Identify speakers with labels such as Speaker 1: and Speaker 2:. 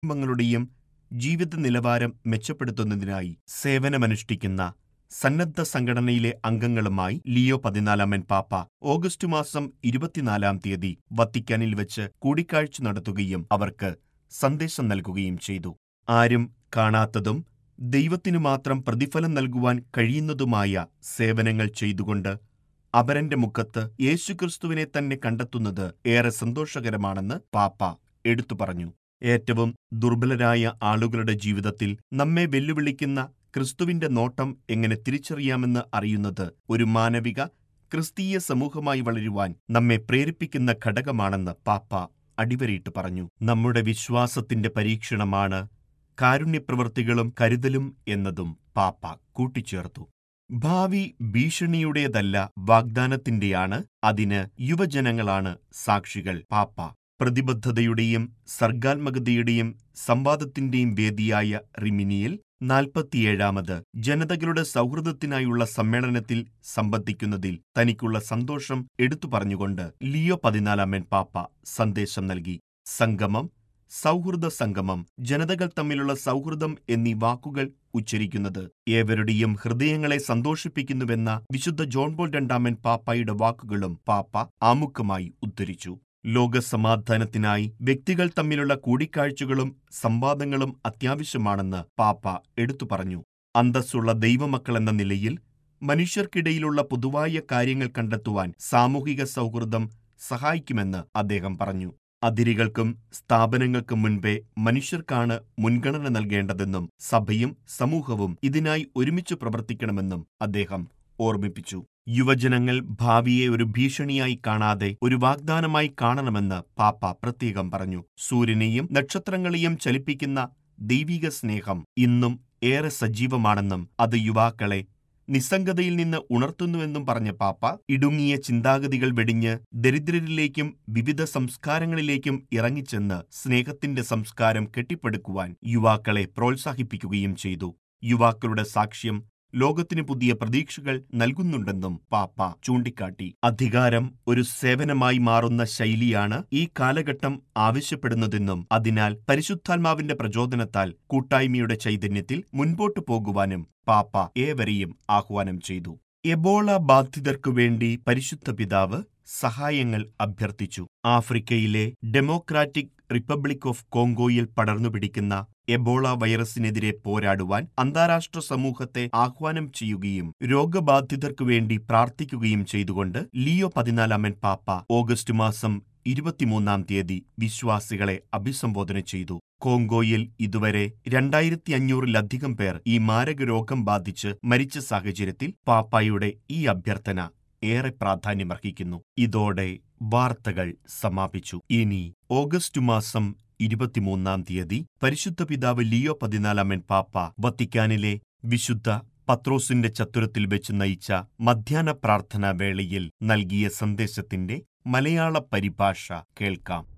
Speaker 1: കുടുംബങ്ങളുടെയും ജീവിത നിലവാരം മെച്ചപ്പെടുത്തുന്നതിനായി സേവനമനുഷ്ഠിക്കുന്ന സന്നദ്ധ സംഘടനയിലെ അംഗങ്ങളുമായി ലിയോ പതിനാലാമൻ പാപ്പ ഓഗസ്റ്റ് മാസം ഇരുപത്തിനാലാം തീയതി വത്തിക്കാനിൽ വെച്ച് കൂടിക്കാഴ്ച നടത്തുകയും അവർക്ക് സന്ദേശം നൽകുകയും ചെയ്തു ആരും കാണാത്തതും ദൈവത്തിനു മാത്രം പ്രതിഫലം നൽകുവാൻ കഴിയുന്നതുമായ സേവനങ്ങൾ ചെയ്തുകൊണ്ട് അപരന്റെ മുഖത്ത് യേശുക്രിസ്തുവിനെ തന്നെ കണ്ടെത്തുന്നത് ഏറെ സന്തോഷകരമാണെന്ന് പാപ്പ എടുത്തു പറഞ്ഞു ഏറ്റവും ദുർബലരായ ആളുകളുടെ ജീവിതത്തിൽ നമ്മെ വെല്ലുവിളിക്കുന്ന ക്രിസ്തുവിന്റെ നോട്ടം എങ്ങനെ തിരിച്ചറിയാമെന്ന് അറിയുന്നത് ഒരു മാനവിക ക്രിസ്തീയ സമൂഹമായി വളരുവാൻ നമ്മെ പ്രേരിപ്പിക്കുന്ന ഘടകമാണെന്ന് പാപ്പ അടിവരയിട്ട് പറഞ്ഞു നമ്മുടെ വിശ്വാസത്തിന്റെ പരീക്ഷണമാണ് കാരുണ്യപ്രവൃത്തികളും കരുതലും എന്നതും പാപ്പ കൂട്ടിച്ചേർത്തു ഭാവി ഭീഷണിയുടേതല്ല വാഗ്ദാനത്തിന്റെയാണ് അതിന് യുവജനങ്ങളാണ് സാക്ഷികൾ പാപ്പ പ്രതിബദ്ധതയുടെയും സർഗാത്മകതയുടെയും സംവാദത്തിന്റെയും വേദിയായ റിമിനിയിൽ നാൽപ്പത്തിയേഴാമത് ജനതകളുടെ സൗഹൃദത്തിനായുള്ള സമ്മേളനത്തിൽ സംബന്ധിക്കുന്നതിൽ തനിക്കുള്ള സന്തോഷം എടുത്തു പറഞ്ഞുകൊണ്ട് ലിയോ പതിനാലാമൻ പാപ്പ സന്ദേശം നൽകി സംഗമം സൗഹൃദ സംഗമം ജനതകൾ തമ്മിലുള്ള സൗഹൃദം എന്നീ വാക്കുകൾ ഉച്ചരിക്കുന്നത് ഏവരുടെയും ഹൃദയങ്ങളെ സന്തോഷിപ്പിക്കുന്നുവെന്ന വിശുദ്ധ ജോൺ പോൾ രണ്ടാമൻ പാപ്പായുടെ വാക്കുകളും പാപ്പ ആമുഖമായി ഉദ്ധരിച്ചു ലോകസമാധാനത്തിനായി വ്യക്തികൾ തമ്മിലുള്ള കൂടിക്കാഴ്ചകളും സംവാദങ്ങളും അത്യാവശ്യമാണെന്ന് പാപ്പ എടുത്തു പറഞ്ഞു അന്തസ്സുള്ള ദൈവമക്കളെന്ന നിലയിൽ മനുഷ്യർക്കിടയിലുള്ള പൊതുവായ കാര്യങ്ങൾ കണ്ടെത്തുവാൻ സാമൂഹിക സൗഹൃദം സഹായിക്കുമെന്ന് അദ്ദേഹം പറഞ്ഞു അതിരുകൾക്കും സ്ഥാപനങ്ങൾക്കും മുൻപേ മനുഷ്യർക്കാണ് മുൻഗണന നൽകേണ്ടതെന്നും സഭയും സമൂഹവും ഇതിനായി ഒരുമിച്ച് പ്രവർത്തിക്കണമെന്നും അദ്ദേഹം ഓർമ്മിപ്പിച്ചു യുവജനങ്ങൾ ഭാവിയെ ഒരു ഭീഷണിയായി കാണാതെ ഒരു വാഗ്ദാനമായി കാണണമെന്ന് പാപ്പ പ്രത്യേകം പറഞ്ഞു സൂര്യനെയും നക്ഷത്രങ്ങളെയും ചലിപ്പിക്കുന്ന ദൈവിക സ്നേഹം ഇന്നും ഏറെ സജീവമാണെന്നും അത് യുവാക്കളെ നിസ്സംഗതയിൽ നിന്ന് ഉണർത്തുന്നുവെന്നും പറഞ്ഞ പാപ്പ ഇടുങ്ങിയ ചിന്താഗതികൾ വെടിഞ്ഞ് ദരിദ്രരിലേക്കും വിവിധ സംസ്കാരങ്ങളിലേക്കും ഇറങ്ങിച്ചെന്ന് സ്നേഹത്തിന്റെ സംസ്കാരം കെട്ടിപ്പടുക്കുവാൻ യുവാക്കളെ പ്രോത്സാഹിപ്പിക്കുകയും ചെയ്തു യുവാക്കളുടെ സാക്ഷ്യം ലോകത്തിന് പുതിയ പ്രതീക്ഷകൾ നൽകുന്നുണ്ടെന്നും പാപ്പ ചൂണ്ടിക്കാട്ടി അധികാരം ഒരു സേവനമായി മാറുന്ന ശൈലിയാണ് ഈ കാലഘട്ടം ആവശ്യപ്പെടുന്നതെന്നും അതിനാൽ പരിശുദ്ധാത്മാവിന്റെ പ്രചോദനത്താൽ കൂട്ടായ്മയുടെ ചൈതന്യത്തിൽ മുൻപോട്ടു പോകുവാനും പാപ്പ ഏവരെയും ആഹ്വാനം ചെയ്തു എബോള ബാധിതർക്കു വേണ്ടി പരിശുദ്ധ പിതാവ് സഹായങ്ങൾ അഭ്യർത്ഥിച്ചു ആഫ്രിക്കയിലെ ഡെമോക്രാറ്റിക് റിപ്പബ്ലിക് ഓഫ് കോങ്കോയിൽ പടർന്നുപിടിക്കുന്ന എബോള വൈറസിനെതിരെ പോരാടുവാൻ അന്താരാഷ്ട്ര സമൂഹത്തെ ആഹ്വാനം ചെയ്യുകയും രോഗബാധിതർക്കു വേണ്ടി പ്രാർത്ഥിക്കുകയും ചെയ്തുകൊണ്ട് ലിയോ പതിനാലാമൻ പാപ്പ ഓഗസ്റ്റ് മാസം ഇരുപത്തിമൂന്നാം തീയതി വിശ്വാസികളെ അഭിസംബോധന ചെയ്തു കോങ്കോയിൽ ഇതുവരെ രണ്ടായിരത്തി അഞ്ഞൂറിലധികം പേർ ഈ മാരകരോഗം ബാധിച്ച് മരിച്ച സാഹചര്യത്തിൽ പാപ്പായുടെ ഈ അഭ്യർത്ഥന ഏറെ പ്രാധാന്യമർഹിക്കുന്നു ഇതോടെ വാർത്തകൾ സമാപിച്ചു ഇനി ഓഗസ്റ്റ് മാസം ഇരുപത്തിമൂന്നാം തീയതി പരിശുദ്ധ പിതാവ് ലിയോ പതിനാലാമൻ പാപ്പ വത്തിക്കാനിലെ വിശുദ്ധ പത്രോസിന്റെ ചത്തുരത്തിൽ വെച്ച് നയിച്ച മധ്യാഹ്ന പ്രാർത്ഥനാ വേളയിൽ നൽകിയ സന്ദേശത്തിന്റെ മലയാള പരിഭാഷ കേൾക്കാം